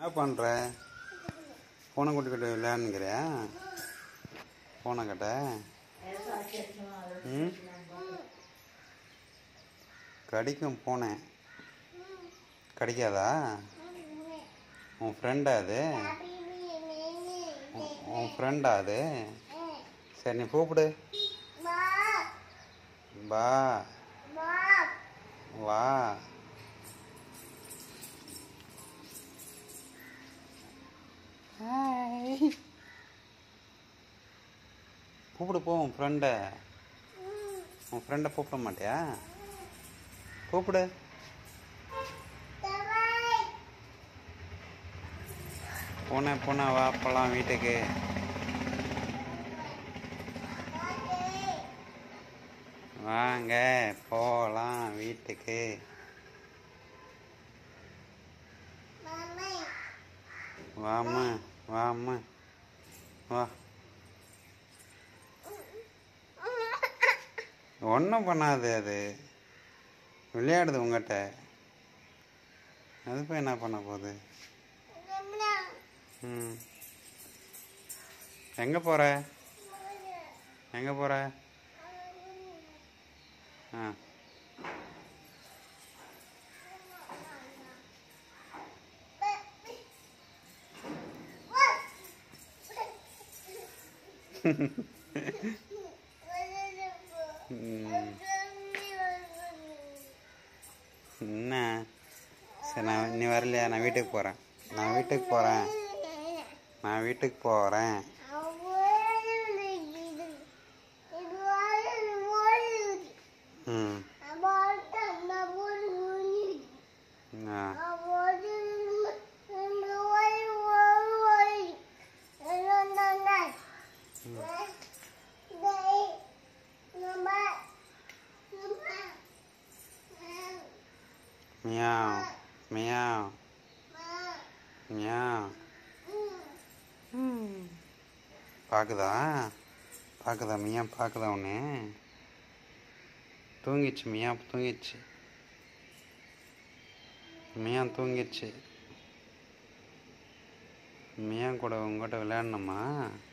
என்ன பண்ணுற பூனை குட்டிக்கிட்ட விளையாடுங்கிறியா பூனை கிட்ட ம் கடிக்கும் பூனை கடிக்காதா உன் ஃப்ரெண்டா அது உன்- உன் ஃப்ரெண்டா அது சரி நீ கூப்பிடு பா வா கூப்பிடு போ உன் ஃப்ரெண்டை உன் ஃப்ரெண்டை கூப்பிட மாட்டியா கூப்பிடு பூனை பூனை வா போகலாம் வீட்டுக்கு வாங்க போகலாம் வீட்டுக்கு வாம்மா வாம்மா வா ஒன்றும் பண்ணாது அது விளையாடுது உங்கள்கிட்ட அது போய் என்ன பண்ண போகுது ம் எங்கே போகிற எங்கே போகிற ஆ ம். என்ன சரி நான் நீ வரலையா நான் வீட்டுக்கு போகிறேன் நான் வீட்டுக்கு போகிறேன் நான் வீட்டுக்கு போகிறேன் ம் ஆ மியாவ் மியாவ் மியாவ் பார்க்குதா பார்க்குதா மியா பார்க்குதா ஒன்று தூங்கிச்சு மியா தூங்கிச்சு மியா தூங்கிச்சு மியா கூட உங்ககிட்ட விளையாடணுமா